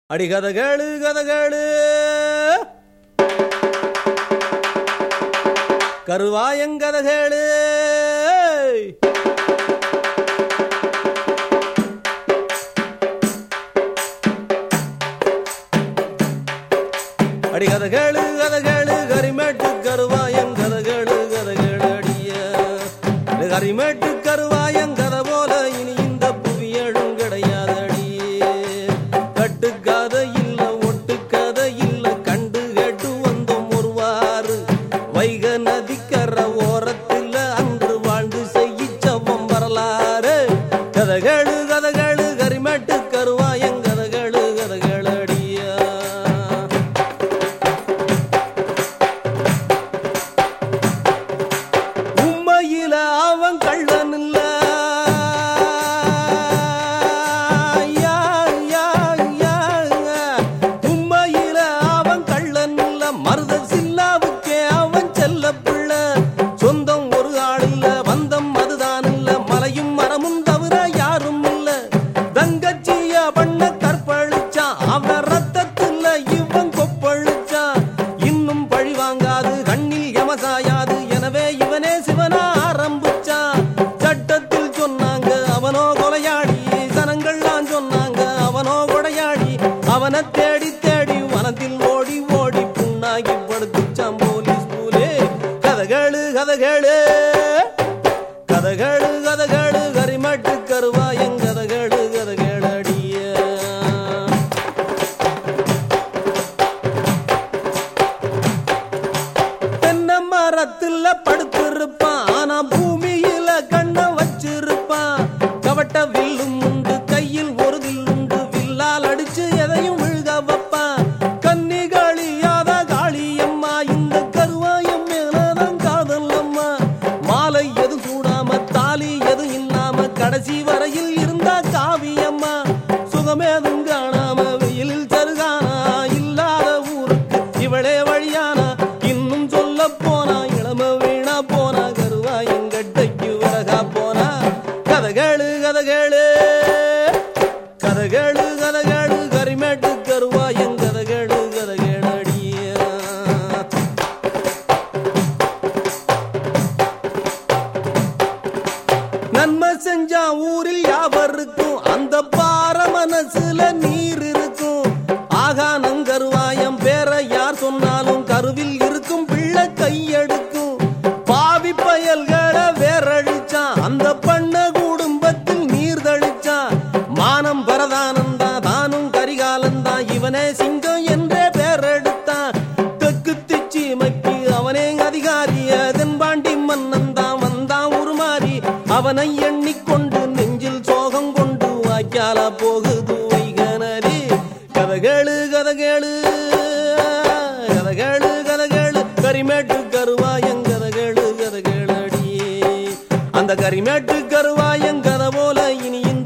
அடி கதை கேளு கதை கேளு கருவாயங்கதை கேளு அடி கதை கேளு கதை கேளு கரிமேட்டு கருவாயங்கதை கேளு கதை கேளு அடிய இது கரிமேட்டு கருவாயங்கதை போல இனி இந்த புவியழும் கிடையாது அடியே கட்டுக்கதை இல்ல ஒட்டுக்கதை இல்ல கண்டு கேட்டு வந்தோம் ஒருவாறு வைக நதிக்கர ஓரத்தில் அன்று வாழ்ந்து செய்யிச்சவம் வரலாறு கதைகளு கதைகளு கரிமேட்டு கருவாயங்கதைகளு கதைகளு அடியா உண்மையில அவன் கள்ளன் இல்ல யா, யா, யா. உண்மையில அவன் கள்ளன் இல்ல மருத சில்லாவுக்கே அவன் செல்ல பிள்ளை சொந்தம் ஒரு ஆள் இல்ல வந்தம் அதுதான் இல்ல மலையும் மரமும் தவிர யாரும் இல்ல தங்கச்சிய பண்ண கற்பழிச்சான் அவன் ரத்தத்துல இவன் கொப்பழிச்சான் இன்னும் பழி வாங்காது கண்ணில் யமசாயாது எனவே இவனே சிவனா ஆரம்பிச்சான் சட்டத்தில் சொன்னாங்க அவனோ கொலையாடி சனங்கள்லாம் சொன்னாங்க அவனோ கொடையாடி அவனை தேடி தேடி வனத்தில் ஓடி ஓடி புண்ணாகி படுத்துச்சான் போலீஸ் பூலே கதைகளு கதைகளு கதைகளு கதைகளு கரிமட்டு கருவாயங் கதைகளு கதைகளு அடிய தென்னை மரத்துல படுத்திருப்பான் ஆனா பூமியில கண்ண வச்சிருப்பான் கவட்ட வில்லும் உண்டு கையில் ஒரு வில் உண்டு வில்லால் அடிச்சு எதையும் விழுக வைப்பான் கன்னிகாளியாத காளியம்மா இந்த கருவாயம் மேலதான் காதல் அம்மா மாலை எது சூடாம தாலி எது இல்லாம கடைசி வரையில் இருந்தா காவியம்மா சுகமேதும் காணாம வெயிலில் சருகானா இல்லாத ஊருக்கு இவளே வழியானா இன்னும் சொல்ல போனா இளம வீணா போனா கருவா எங்கட்டைக்கு விறகா போனா கதைகளு கதைகளு கதைகளு கதைகளு கரிமேட்டு கருவா என் கதைகளு கதைகளு அடியா நன்மை செஞ்சா ஊரில் யாவருக்கும் அந்த பார மனசுல நீர் இருக்கும் ஆகா நங்கருவாயம் பேர யார் சொன்னாலும் கருவில் இருக்கும் பிள்ளை கையெடுக்கும் பாவி பயல்களை வேரழிச்சான் அந்த பண்ண குடும்பத்தில் நீர் தளிச்சான் மானம் பரதானந்தா தானும் கரிகாலந்தா இவனே சிங்கம் என்றே பேரெடுத்தான் தெற்கு திச்சிமைக்கு அவனே அதிகாரிய தென்பாண்டி மன்னன் தான் வந்தான் உருமாறி அவனை எண்ணிக்கொண்டு நெஞ்சில் சோகம் கொண்டு வாய்க்கால போகுது வைகனரி கதைகளு கதைகளு கதைகளு கதைகளு கரிமேட்டு கருவாயங் கதைகளு கதைகளு அடியே அந்த கரிமேட்டு கருவாயங் கதை போல இனி இந்த